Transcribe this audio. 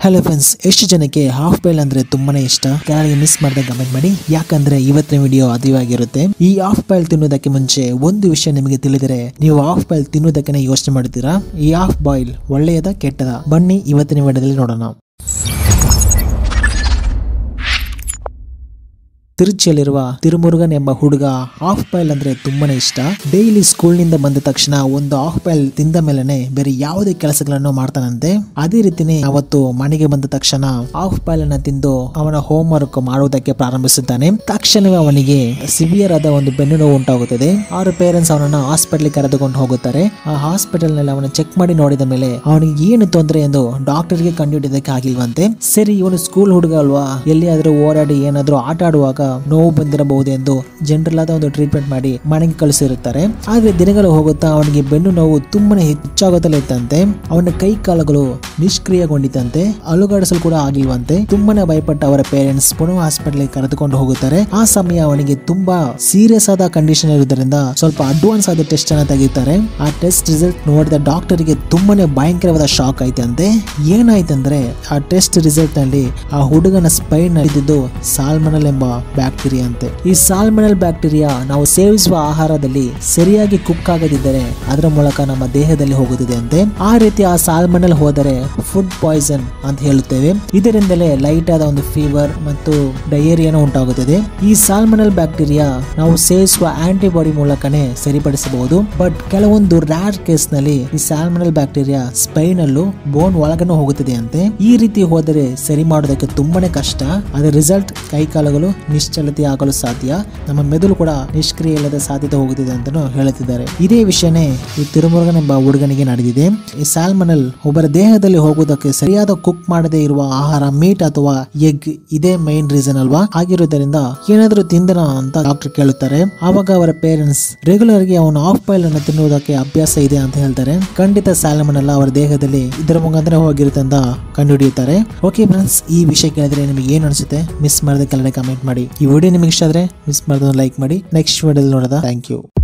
hello friends ಎಷ್ಟು ಜನಕ್ಕೆ half boil ಅಂದ್ರೆ ತುಂಬಾನೇ ಇಷ್ಟ ಯಾರಿಗೆ ಮಿಸ್ ಮಾಡದೆ ಕಮೆಂಟ್ ಮಾಡಿ ಯಾಕಂದ್ರೆ ಇವತ್ತಿನ ವಿಡಿಯೋ ಅದಿವಾಗಿರುತ್ತೆ ಈ ಹಾಫ್ ಬಾಯ್ಲ್ ತಿನ್ನೋದಕ್ಕೆ ಮುಂಚೆ ಒಂದು ವಿಷಯ ನಿಮಗೆ ತಿಳಿದರೆ ನೀವು ಹಾಫ್ ಬಾಯ್ಲ್ ತಿನ್ನೋದಕ್ಕೆ ಯೋಚನೆ ಮಾಡ್ತೀರಾ ಈ ಹಾಫ್ ಬಾಯ್ಲ್ ಒಳ್ಳೆಯದ ಕೆಟ್ಟದ ಬನ್ನಿ ಇವತ್ತಿನ ವಿಡಿಯೋದಲ್ಲಿ ನೋಡೋಣ ತಿರುಚಿಯಲ್ಲಿರುವ ತಿರುಮುರುಗನ್ ಎಂಬ ಹುಡುಗ ಹಾಫ್ ಬಾಯ್ಲ್ ಅಂದ್ರೆ ತುಂಬಾನೇ ಇಷ್ಟ ಡೈಲಿ ಸ್ಕೂಲ್ ನಿಂದ ಬಂದ ತಕ್ಷಣ ಒಂದು ಹಾಫ್ ಬಾಯ್ಲ್ ತಿಂದ ಮೇಲೆನೆ ಬೇರೆ ಯಾವುದೇ ಕೆಲಸಗಳನ್ನು ಮಾಡ್ತಾನಂತೆ ಅದೇ ರೀತಿನೇ ಅವತ್ತು ಮನೆಗೆ ಬಂದ ತಕ್ಷಣ ಹಾಫ್ ಬಾಯ್ಲ್ ಅನ್ನ ತಿಂದು ಅವನ ಹೋಮ್ ವರ್ಕ್ ಮಾಡುವುದಕ್ಕೆ ಪ್ರಾರಂಭಿಸುತ್ತಾನೆ ತಕ್ಷಣವೇ ಅವನಿಗೆ ಸಿವಿಯರ್ ಆದ ಒಂದು ಬೆನ್ನು ನೋವು ಉಂಟಾಗುತ್ತದೆ ಅವರ ಪೇರೆಂಟ್ಸ್ ಅವನನ್ನ ಹಾಸ್ಪಿಟಲ್ ಕರೆದುಕೊಂಡು ಹೋಗುತ್ತಾರೆ ಆ ಹಾಸ್ಪಿಟಲ್ ನಲ್ಲಿ ಅವನ ಚೆಕ್ ಮಾಡಿ ನೋಡಿದ ಮೇಲೆ ಅವನಿಗೆ ಏನು ತೊಂದರೆ ಎಂದು ಡಾಕ್ಟರ್ಗೆ ಕಂಡುಹಿಡಿಯೋದಕ್ಕೆ ಆಗಿಲ್ವಂತೆ ಸರಿ ಇವನು ಸ್ಕೂಲ್ ಹುಡುಗ ಅಲ್ವಾ ಎಲ್ಲಿಯಾದ್ರೂ ಓಡಾಡಿ ಏನಾದ್ರೂ ಆಟ ಆಡುವಾಗ ನೋವು ಬಂದಿರಬಹುದು ಎಂದು ಜನರಲ್ ಆದ ಒಂದು ಟ್ರೀಟ್ಮೆಂಟ್ ಮಾಡಿ ಮನೆಗೆ ಕಳಿಸಿರುತ್ತಾರೆ ಆದ್ರೆ ದಿನಗಳು ಹೋಗುತ್ತಾ ಅವನಿಗೆ ಬೆನ್ನು ನೋವು ತುಂಬಾನೇ ಹೆಚ್ಚಾಗುತ್ತಲೇ ಇತ್ತಂತೆ ಅವನ ಕೈ ಕಾಲುಗಳು ನಿಷ್ಕ್ರಿಯಗೊಂಡಿತ್ತಂತೆ ಅಲುಗಾಡಿಸಲು ಕೂಡ ಆಗಿಲ್ವಂತೆ ತುಂಬಾನೇ ಭಯಪಟ್ಟ ಅವರ ಪೇರೆಂಟ್ಸ್ ಪುನಃ ಹಾಸ್ಪಿಟಲ್ ಕರೆದುಕೊಂಡು ಹೋಗುತ್ತಾರೆ ಆ ಸಮಯ ಅವನಿಗೆ ತುಂಬಾ ಸೀರಿಯಸ್ ಆದ ಕಂಡೀಷನ್ ಇರುವುದರಿಂದ ಸ್ವಲ್ಪ ಅಡ್ವಾನ್ಸ್ ಆದ ಟೆಸ್ಟ್ ಅನ್ನ ತೆಗಿತಾರೆ ಆ ಟೆಸ್ಟ್ ರಿಸಲ್ಟ್ ನೋಡಿದ ಡಾಕ್ಟರ್ಗೆ ತುಂಬಾನೇ ಭಯಂಕರವಾದ ಶಾಕ್ ಆಯ್ತಂತೆ ಏನಾಯ್ತಂದ್ರೆ ಆ ಟೆಸ್ಟ್ ರಿಸಲ್ಟ್ ನಲ್ಲಿ ಆ ಹುಡುಗನ ಸ್ಪೈನ್ ಇದ್ದಿದ್ದು ಸಾಲ್ಮನಲ್ ಎಂಬ ಬ್ಯಾಕ್ಟೀರಿಯಾ ಅಂತೆ ಈ ಸಾಲ್ಮನಲ್ ಬ್ಯಾಕ್ಟೀರಿಯಾ ನಾವು ಸೇವಿಸುವ ಆಹಾರದಲ್ಲಿ ಸರಿಯಾಗಿ ಕುಕ್ ಆಗದಿದ್ದರೆ ಅದರ ಮೂಲಕ ನಮ್ಮ ದೇಹದಲ್ಲಿ ಹೋಗುತ್ತದೆ ಅಂತೆ ಆ ರೀತಿ ಆ ಸಾಲ್ಮನಲ್ ಹೋದರೆ ಫುಡ್ ಪಾಯ್ಸನ್ ಅಂತ ಹೇಳುತ್ತೇವೆ ಇದರಿಂದಲೇ ಲೈಟ್ ಆದ ಒಂದು ಫೀವರ್ ಮತ್ತು ಡಯೇರಿಯಾನು ಉಂಟಾಗುತ್ತದೆ ಈ ಸಾಲ್ಮನಲ್ ಬ್ಯಾಕ್ಟೀರಿಯಾ ನಾವು ಸೇವಿಸುವ ಆಂಟಿಬಾಡಿ ಮೂಲಕನೇ ಸರಿಪಡಿಸಬಹುದು ಬಟ್ ಕೆಲವೊಂದು ರ್ಯಾರ್ ಕೇಸ್ ನಲ್ಲಿ ಈ ಸಾಲ್ಮನಲ್ ಬ್ಯಾಕ್ಟೀರಿಯಾ ಸ್ಪೈನ್ ಅಲ್ಲೂ ಬೋನ್ ಒಳಗನು ಹೋಗುತ್ತದೆ ಅಂತೆ ಈ ರೀತಿ ಹೋದರೆ ಸರಿ ಮಾಡೋದಕ್ಕೆ ತುಂಬಾನೇ ಕಷ್ಟ ಅದರ ರಿಸಲ್ಟ್ ಕೈಕಾಲುಗಳು ನಿಶ್ಚಲತೆ ಆಗಲು ಸಾಧ್ಯ ನಮ್ಮ ಮೆದುಳು ಕೂಡ ನಿಷ್ಕ್ರಿಯ ಇಲ್ಲದ ಸಾಧ್ಯತೆ ಹೋಗುತ್ತಿದೆ ಅಂತಾನು ಹೇಳುತ್ತಿದ್ದಾರೆ ಇದೇ ವಿಷಯನೇ ಈ ತಿರುಮುರುಗನ್ ಎಂಬ ಹುಡುಗನಿಗೆ ನಡೆದಿದೆ ಈ ಸಾಲ್ಮನಲ್ ಒಬ್ಬರ ದೇಹದಲ್ಲಿ ಹೋಗುವುದಕ್ಕೆ ಸರಿಯಾದ ಕುಕ್ ಮಾಡದೇ ಇರುವ ಆಹಾರ ಮೀಟ್ ಅಥವಾ ಎಗ್ ಇದೇ ಮೈನ್ ರೀಸನ್ ಅಲ್ವಾ ಆಗಿರುವುದರಿಂದ ಏನಾದರೂ ತಿಂದನ ಅಂತ ಡಾಕ್ಟರ್ ಕೇಳುತ್ತಾರೆ ಆವಾಗ ಅವರ ಪೇರೆಂಟ್ಸ್ ರೆಗ್ಯುಲರ್ ಗೆ ಅವನು ಆಫ್ ಬಾಯ್ಲ್ ಅನ್ನು ತಿನ್ನುವುದಕ್ಕೆ ಅಭ್ಯಾಸ ಇದೆ ಅಂತ ಹೇಳ್ತಾರೆ ಖಂಡಿತ ಸಾಲ್ಮನ್ ಅಲ್ಲ ಅವರ ದೇಹದಲ್ಲಿ ಇದರ ಮುಖಾಂತರ ಹೋಗಿರುತ್ತೆ ಅಂತ ಕಂಡುಹಿಡಿಯುತ್ತಾರೆ ಓಕೆ ಫ್ರೆಂಡ್ಸ್ ಈ ವಿಷಯ ಕೇಳಿದ್ರೆ ನಿಮಗೆ ಏನು ಅನಿಸುತ್ತೆ ಮಿಸ್ ಮಾಡದೆ ಕೆಳಗಡೆ ಕಮೆಂಟ್ ಮಾಡಿ ಈ ವಿಡಿಯೋ ನಿಮಗೆ ಇಷ್ಟ ಆದ್ರೆ ಮಿಸ್ ಮಾಡಿದ್ರೆ ಲೈಕ್ ಮಾಡಿ ನೆಕ್ಸ್ಟ್ ವಿಡಿಯೋದಲ್ಲಿ ನೋಡೋದ ಥ್ಯಾಂಕ್ ಯು